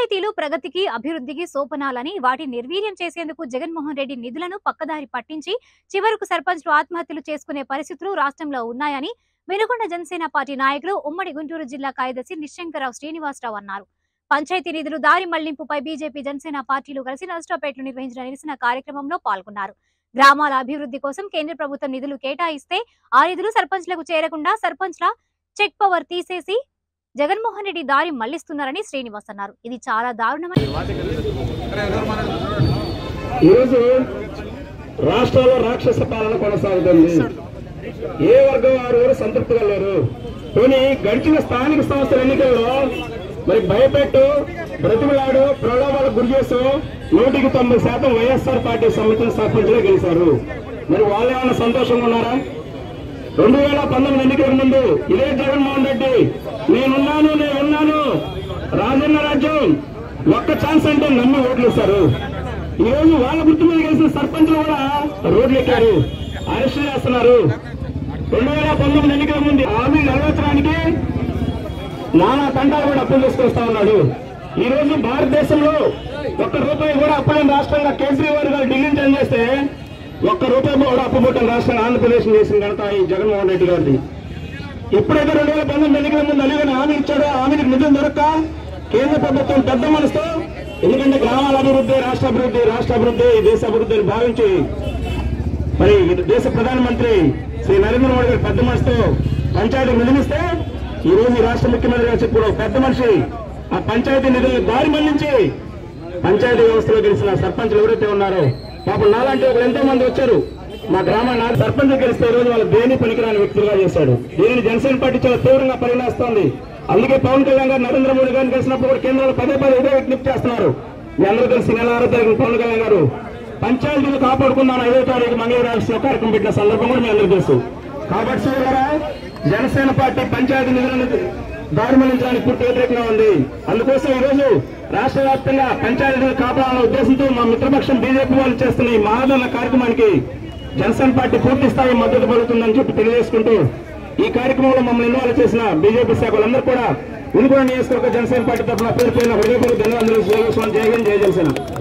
పంచాయతీలు ప్రగతికి అభివృద్ధికి సోపనాలని వాటి నిర్వీర్యం చేసేందుకు జగన్మోహన్ రెడ్డి నిధులను పక్కదారి పట్టించి చివరకు సర్పంచ్లు ఆత్మహత్యలు చేసుకునే పరిస్థితులు రాష్ట్రంలో ఉన్నాయని వెనుకొండ జనసేన పార్టీ నాయకులు ఉమ్మడి గుంటూరు జిల్లా కార్యదర్శి నిశ్శంకరావు శ్రీనివాసరావు అన్నారు పంచాయతీ నిధులు దారి మళ్లింపుపై బీజేపీ జనసేన పార్టీలు కలిసి నర్సరావుపేటలో నిర్వహించిన నిరసన కార్యక్రమంలో పాల్గొన్నారు గ్రామాల అభివృద్ధి కోసం కేంద్ర ప్రభుత్వం నిధులు కేటాయిస్తే ఆ నిధులు సర్పంచ్లకు చేరకుండా సర్పంచ్ల చెక్ పవర్ తీసేసి జగన్మోహన్ రెడ్డి దారి మళ్లిస్తున్నారని శ్రీనివాస్ అన్నారు ఇది చాలా దారుణమని ఈరోజు రాష్ట్రంలో రాక్షస పాలన కొనసాగుతుంది ఏ వర్గం వారు ఎవరు సంతృప్తిగా లేరు పోనీ గడిచిన స్థానిక సంస్థల ఎన్నికల్లో మరి భయపెట్టు బ్రతిమలాడు ప్రలోభాలకు గురి చేస్తూ నూటికి తొంభై శాతం వైఎస్ఆర్ పార్టీ సంబంధించిన సర్పంచులే గెలిచారు మరి వాళ్ళు ఏమైనా సంతోషంగా ఉన్నారా రెండు వేల పంతొమ్మిది ఎన్నికల ముందు ఇదే జగన్మోహన్ రెడ్డి నేనున్నాను నేనున్నాను రాజన్న రాజ్యం ఒక్క ఛాన్స్ అంటే నమ్మి ఓట్లు ఇస్తారు ఈ రోజు వాళ్ళ గుర్తు మీద గెలిచిన సర్పంచ్లు కూడా రోడ్లు ఎక్కారు అరెస్ట్ చేస్తున్నారు రెండు వేల పంతొమ్మిది ఎన్నికల ముందు హామీ నెరవేర్చడానికి నానా తండాలు కూడా అప్పులు తీసుకొస్తా ఉన్నాడు ఈ రోజు భారతదేశంలో ఒక్క రూపాయి కూడా అప్పులేని రాష్ట్రంగా కేజ్రీవాల్ గారు ఢిల్లీని చేంజ్ చేస్తే ఒక్క రూపాయి కూడా అప్పు పుట్టిన రాష్ట్రంగా ఆంధ్రప్రదేశ్ చేసిన ఘనత ఈ జగన్మోహన్ రెడ్డి గారిది ఎప్పుడైతే రెండు వేల పంతొమ్మిది ఎన్నికల ముందు అలిగిన హామీ ఇచ్చాడో ఆ హామీకి నిధులు దొరక్క కేంద్ర ప్రభుత్వం పెద్ద మనసుతో ఎందుకంటే గ్రామాల అభివృద్ధి రాష్ట్ర అభివృద్ధి రాష్ట్ర అభివృద్ధి దేశ అభివృద్ధి అని భావించి మరి దేశ ప్రధానమంత్రి శ్రీ నరేంద్ర మోడీ గారు పెద్ద మనసుతో పంచాయతీ నిధులిస్తే ఈ రోజు ఈ రాష్ట్ర ముఖ్యమంత్రి గారు చెప్పారు పెద్ద మనిషి ఆ పంచాయతీ నిధులను దారి మళ్లించి పంచాయతీ వ్యవస్థలో గెలిచిన సర్పంచ్లు ఎవరైతే ఉన్నారో పాపం నాలాంటి ఒకరు ఎంతో మంది వచ్చారు మా గ్రామాన్ని నాకు సర్పంచ్ గెలిస్తే ఈ రోజు వాళ్ళు దేని పనికిరాని వ్యక్తులుగా చేశాడు దీనిని జనసేన పార్టీ చాలా తీవ్రంగా పరిగణిస్తోంది అందుకే పవన్ కళ్యాణ్ గారు నరేంద్ర మోడీ గారిని కలిసినప్పుడు కూడా కేంద్రంలో పదే పదే ఇదే విజ్ఞప్తి చేస్తున్నారు మీ అందరూ కలిసి నెల ఆరో తారీఖు పవన్ కళ్యాణ్ గారు పంచాయతీలు కాపాడుకుందాం ఐదో తారీఖు మంగళవారం కార్యక్రమం పెట్టిన సందర్భం కూడా మీ అందరూ తెలుసు కాబట్టి సోదరా జనసేన పార్టీ పంచాయతీ నిధులను దారి మళ్లించడానికి పూర్తి వ్యతిరేకంగా ఉంది అందుకోసం ఈ రోజు రాష్ట్ర వ్యాప్తంగా పంచాయతీలు కాపాడాలనే ఉద్దేశంతో మా మిత్రపక్షం బీజేపీ వాళ్ళు చేస్తున్న ఈ మహాదరణ కార్యక్రమానికి జనసేన పార్టీ పూర్తి స్థాయి మద్దతు పలుకుతుందని చెప్పి తెలియజేసుకుంటూ ఈ కార్యక్రమంలో మమ్మల్ని ఇన్వాల్వ్ చేసిన బీజేపీ శాఖలందరూ కూడా వినుకొండ నియోజకవర్గ జనసేన పార్టీ తరఫున పేరు పేరున హృదయపూర్వక ధన్యవాదాలు జయ హింద్, జయ జనసేన